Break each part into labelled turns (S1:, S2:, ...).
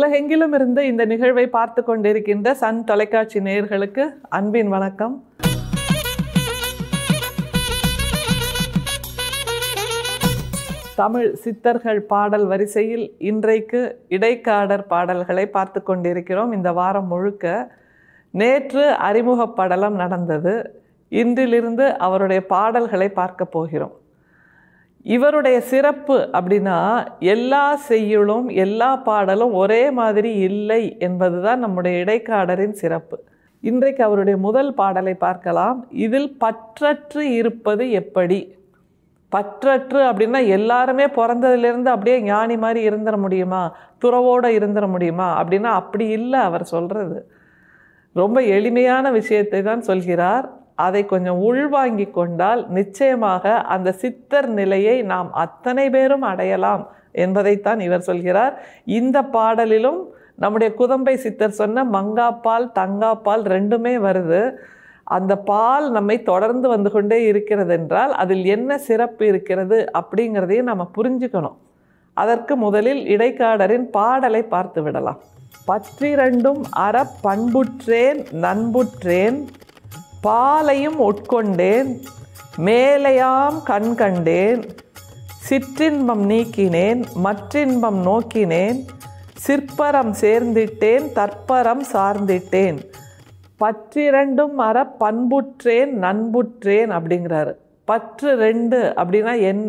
S1: உலகெங்கிலும் இருந்து இந்த நிகழ்வை பார்த்து கொண்டிருக்கின்ற சன் தொலைக்காட்சி நேயர்களுக்கு அன்பின் வணக்கம் தமிழ் சித்தர்கள் பாடல் வரிசையில் இன்றைக்கு இடைக்காடர் பாடல்களை பார்த்து கொண்டிருக்கிறோம் இந்த வாரம் முழுக்க நேற்று அறிமுகப் படலம் நடந்தது இன்றிலிருந்து அவருடைய பாடல்களை பார்க்க போகிறோம் இவருடைய சிறப்பு அப்படின்னா எல்லா செய்யுளும் எல்லா பாடலும் ஒரே மாதிரி இல்லை என்பதுதான் நம்முடைய இடைக்காடரின் சிறப்பு இன்றைக்கு அவருடைய முதல் பாடலை பார்க்கலாம் இதில் பற்றற்று இருப்பது எப்படி பற்றற்று அப்படின்னா எல்லாருமே பிறந்ததுலேருந்து அப்படியே ஞானி மாதிரி இருந்துட முடியுமா துறவோடு இருந்துட முடியுமா அப்படின்னா அப்படி இல்லை அவர் சொல்கிறது ரொம்ப எளிமையான விஷயத்தை தான் சொல்கிறார் அதை கொஞ்சம் உள்வாங்கி கொண்டால் நிச்சயமாக அந்த சித்தர் நிலையை நாம் அத்தனை பேரும் அடையலாம் என்பதைத்தான் இவர் சொல்கிறார் இந்த பாடலிலும் நம்முடைய குதம்பை சித்தர் சொன்ன மங்காப்பால் தங்காப்பால் ரெண்டுமே வருது அந்த பால் நம்மை தொடர்ந்து வந்து கொண்டே இருக்கிறது என்றால் அதில் என்ன சிறப்பு இருக்கிறது அப்படிங்கிறதையும் நம்ம புரிஞ்சுக்கணும் அதற்கு முதலில் இடைக்காடரின் பாடலை பார்த்து விடலாம் பற்றிரண்டும் அற பண்புற்றேன் நண்புற்றேன் பாலையும் உட்கொண்டேன் மேலையாம் கண் கண்டேன் சிற்றின்பம் நீக்கினேன் மற்றின்பம் நோக்கினேன் சிற்பரம் சேர்ந்திட்டேன் தற்பரம் சார்ந்திட்டேன் பற்றிரண்டும் அற பண்புற்றேன் நண்புற்றேன் அப்படிங்கிறாரு பற்று ரெண்டு அப்படின்னா என்ன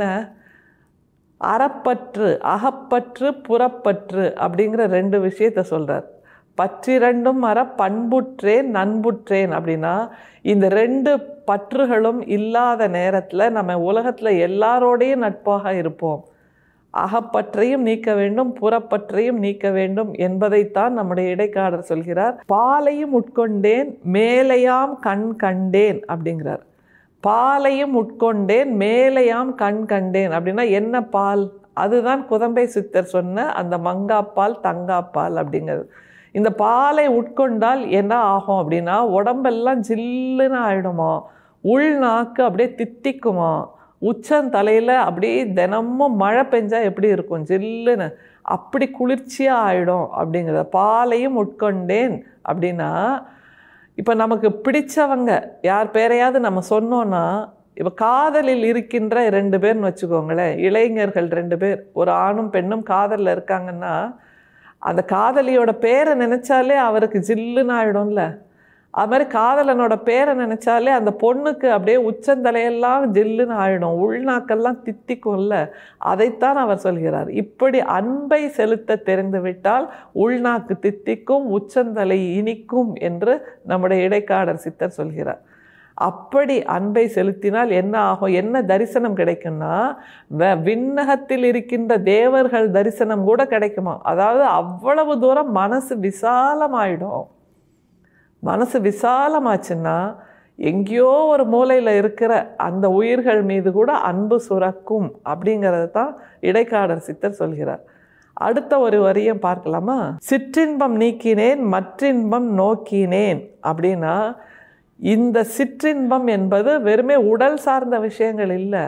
S1: அறப்பற்று அகப்பற்று புறப்பற்று அப்படிங்கிற ரெண்டு விஷயத்த சொல்கிறார் பற்றிரண்டும் அற பண்புற்றேன் நண்புற்றேன் அப்படின்னா இந்த ரெண்டு பற்றுகளும் இல்லாத நேரத்தில் நம்ம உலகத்தில் எல்லாரோடையும் நட்பாக இருப்போம் அகப்பற்றையும் நீக்க வேண்டும் புறப்பற்றையும் நீக்க வேண்டும் என்பதைத்தான் நம்முடைய இடைக்காடர் சொல்கிறார் பாலையும் உட்கொண்டேன் மேலையாம் கண் கண்டேன் அப்படிங்கிறார் பாலையும் உட்கொண்டேன் மேலையாம் கண் கண்டேன் அப்படின்னா என்ன பால் அதுதான் குதம்பை சித்தர் சொன்ன அந்த மங்காப்பால் தங்காப்பால் அப்படிங்கிறது இந்த பாலை உட்கொண்டால் என்ன ஆகும் அப்படின்னா உடம்பெல்லாம் ஜில்லுன்னு ஆயிடுமா உள் நாக்கு அப்படியே தித்திக்குமா உச்சந்தலையில் அப்படியே தினமும் மழை பெஞ்சா எப்படி இருக்கும் ஜில்லுன்னு அப்படி குளிர்ச்சியாக ஆயிடும் அப்படிங்கிறத பாலையும் உட்கொண்டேன் அப்படின்னா இப்போ நமக்கு பிடிச்சவங்க யார் பேரையாவது நம்ம சொன்னோன்னா இப்போ காதலில் இருக்கின்ற ரெண்டு பேர்னு வச்சுக்கோங்களேன் இளைஞர்கள் ரெண்டு பேர் ஒரு ஆணும் பெண்ணும் காதலில் இருக்காங்கன்னா அந்த காதலியோட பேரை நினச்சாலே அவருக்கு ஜில்லுன்னு ஆகிடும்ல அது மாதிரி காதலனோட பேரை நினச்சாலே அந்த பொண்ணுக்கு அப்படியே உச்சந்தலையெல்லாம் ஜில்லுன்னு ஆகிடும் உள்நாக்கெல்லாம் தித்திக்கும்ல அதைத்தான் அவர் சொல்கிறார் இப்படி அன்பை செலுத்த தெரிந்துவிட்டால் உள்நாக்கு தித்திக்கும் உச்சந்தலை இனிக்கும் என்று நம்முடைய இடைக்காடர் சித்தர் சொல்கிறார் அப்படி அன்பை செலுத்தினால் என்ன ஆகும் என்ன தரிசனம் கிடைக்கும்னா விண்ணகத்தில் இருக்கின்ற தேவர்கள் தரிசனம் கூட கிடைக்குமா அதாவது அவ்வளவு தூரம் மனசு விசாலமாயிடும் மனசு விசாலமாச்சுன்னா எங்கேயோ ஒரு மூலையில் இருக்கிற அந்த உயிர்கள் மீது கூட அன்பு சுரக்கும் அப்படிங்கிறத தான் இடைக்காடர் சித்தர் சொல்கிறார் அடுத்த ஒரு வரியும் பார்க்கலாமா சிற்றின்பம் நீக்கினேன் மற்றின்பம் நோக்கினேன் அப்படின்னா இந்த சிற்றின்பம் என்பது வெறுமே உடல் சார்ந்த விஷயங்கள் இல்லை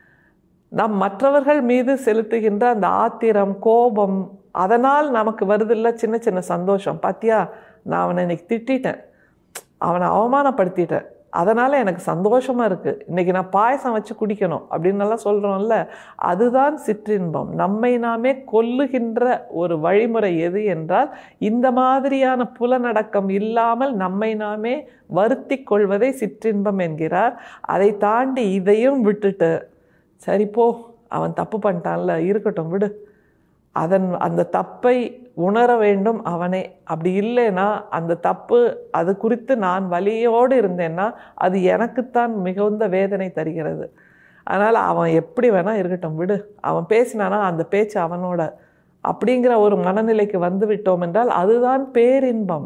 S1: நம் மற்றவர்கள் மீது செலுத்துகின்ற அந்த ஆத்திரம் கோபம் அதனால் நமக்கு வருதில்ல சின்ன சின்ன சந்தோஷம் பாத்தியா நான் அவனை இன்னைக்கு திட்டிட்டேன் அவனை அவமானப்படுத்திட்டேன் அதனால் எனக்கு சந்தோஷமாக இருக்குது இன்றைக்கி நான் பாயசம் வச்சு குடிக்கணும் அப்படின்னெல்லாம் சொல்கிறோம்ல அதுதான் சிற்றின்பம் நம்மை நாமே கொல்லுகின்ற ஒரு வழிமுறை எது என்றால் இந்த மாதிரியான புலநடக்கம் இல்லாமல் நம்மை நாமே வருத்தி கொள்வதை சிற்றின்பம் என்கிறார் அதை தாண்டி இதையும் விட்டுட்டு சரி போ அவன் தப்பு பண்ணிட்டான்ல இருக்கட்டும் விடு அதன் அந்த தப்பை உணர வேண்டும் அவனே அப்படி இல்லைன்னா அந்த தப்பு அது குறித்து நான் வலியோடு இருந்தேன்னா அது எனக்குத்தான் மிகுந்த வேதனை தருகிறது அதனால் அவன் எப்படி வேணால் இருக்கட்டும் விடு அவன் பேசினானா அந்த பேச்சு அவனோட அப்படிங்கிற ஒரு மனநிலைக்கு வந்து விட்டோம் என்றால் அதுதான் பேரின்பம்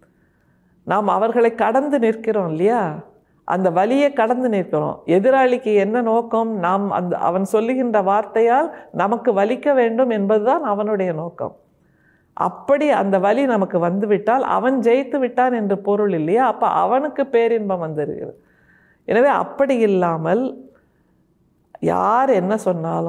S1: நாம் அவர்களை கடந்து நிற்கிறோம் இல்லையா அந்த வலியை கடந்து நிற்கிறோம் எதிராளிக்கு என்ன நோக்கம் நாம் அந்த அவன் சொல்லுகின்ற வார்த்தையால் நமக்கு வலிக்க வேண்டும் என்பதுதான் அவனுடைய நோக்கம் அப்படி அந்த வலி நமக்கு வந்துவிட்டால் அவன் ஜெயித்து விட்டான் என்று பொருள் இல்லையா அப்போ அவனுக்கு பேரின்பம் வந்துருகிறது எனவே அப்படி இல்லாமல் யார் என்ன சொன்னாலும்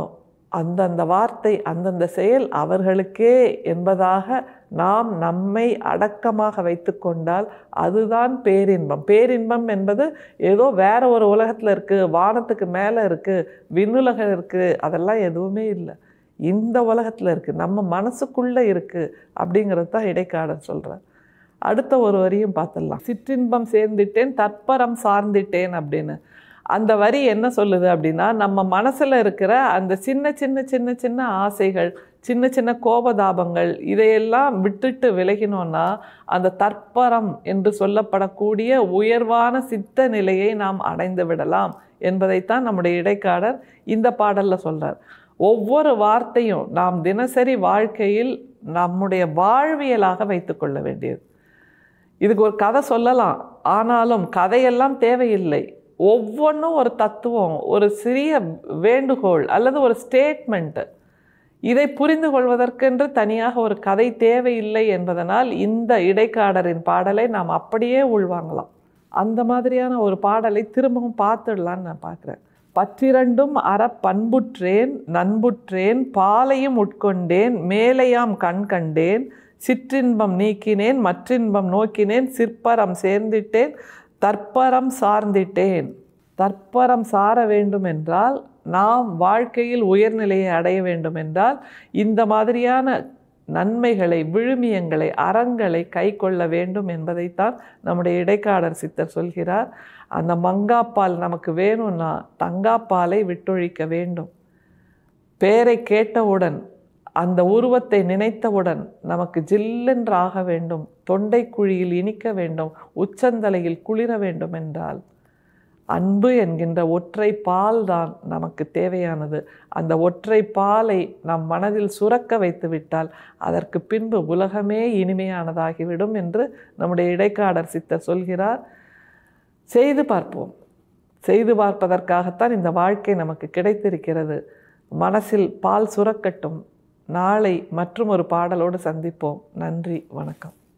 S1: அந்தந்த வார்த்தை அந்தந்த செயல் அவர்களுக்கே என்பதாக நாம் நம்மை அடக்கமாக வைத்து கொண்டால் அதுதான் பேரின்பம் பேரின்பம் என்பது ஏதோ வேற ஒரு உலகத்தில் இருக்குது வானத்துக்கு மேலே இருக்குது விண்ணுலகம் இருக்குது அதெல்லாம் எதுவுமே இல்லை இந்த உலகத்தில் இருக்குது நம்ம மனசுக்குள்ளே இருக்குது அப்படிங்கிறது தான் இடைக்காடர் சொல்கிறார் அடுத்த ஒரு வரியும் பார்த்துடலாம் சிற்றின்பம் சேர்ந்துட்டேன் தற்பரம் சார்ந்திட்டேன் அப்படின்னு அந்த வரி என்ன சொல்லுது அப்படின்னா நம்ம மனசில் இருக்கிற அந்த சின்ன சின்ன சின்ன சின்ன ஆசைகள் சின்ன சின்ன கோபதாபங்கள் இதையெல்லாம் விட்டுட்டு விலகினோன்னா அந்த தற்பரம் என்று சொல்லப்படக்கூடிய உயர்வான சித்த நிலையை நாம் அடைந்து விடலாம் என்பதைத்தான் நம்முடைய இடைக்காடர் இந்த பாடலில் சொல்கிறார் ஒவ்வொரு வார்த்தையும் நாம் தினசரி வாழ்க்கையில் நம்முடைய வாழ்வியலாக வைத்துக்கொள்ள வேண்டியது இதுக்கு ஒரு கதை சொல்லலாம் ஆனாலும் கதையெல்லாம் தேவையில்லை ஒவ்வொன்றும் ஒரு தத்துவம் ஒரு சிறிய வேண்டுகோள் அல்லது ஒரு ஸ்டேட்மெண்ட்டு இதை புரிந்து கொள்வதற்கென்று தனியாக ஒரு கதை தேவையில்லை என்பதனால் இந்த இடைக்காடரின் பாடலை நாம் அப்படியே உள்வாங்கலாம் அந்த மாதிரியான ஒரு பாடலை திரும்பவும் பார்த்துடலான்னு நான் பார்க்குறேன் பற்றிரண்டும் அற பண்புற்றேன் நண்புற்றேன் பாலையும் உட்கொண்டேன் மேலையாம் கண் கண்டேன் சிற்றின்பம் நீக்கினேன் மற்றின்பம் நோக்கினேன் சிற்பரம் சேர்ந்திட்டேன் தற்பரம் சார்ந்திட்டேன் தற்பரம் சார வேண்டும் என்றால் நாம் வாழ்க்கையில் உயர்நிலையை அடைய வேண்டும் என்றால் இந்த மாதிரியான நன்மைகளை விழுமியங்களை அறங்களை கை கொள்ள வேண்டும் என்பதைத்தான் நம்முடைய இடைக்காடர் சித்தர் சொல்கிறார் அந்த மங்காப்பால் நமக்கு வேணும்னா தங்காப்பாலை விட்டொழிக்க வேண்டும் பேரை கேட்டவுடன் அந்த உருவத்தை நினைத்தவுடன் நமக்கு ஜில்லென்றாக வேண்டும் தொண்டை குழியில் இனிக்க வேண்டும் உச்சந்தலையில் குளிர வேண்டும் என்றால் அன்பு என்கின்ற ஒற்றை பால் தான் நமக்கு தேவையானது அந்த ஒற்றை பாலை நம் மனதில் சுரக்க வைத்து விட்டால் அதற்கு பின்பு உலகமே இனிமையானதாகிவிடும் என்று நம்முடைய இடைக்காடர் சித்தர் சொல்கிறார் செய்து பார்ப்போம் செய்து பார்ப்பதற்காகத்தான் இந்த வாழ்க்கை நமக்கு கிடைத்திருக்கிறது மனசில் பால் சுரக்கட்டும் நாளை மற்றும் ஒரு பாடலோடு சந்திப்போம் நன்றி வணக்கம்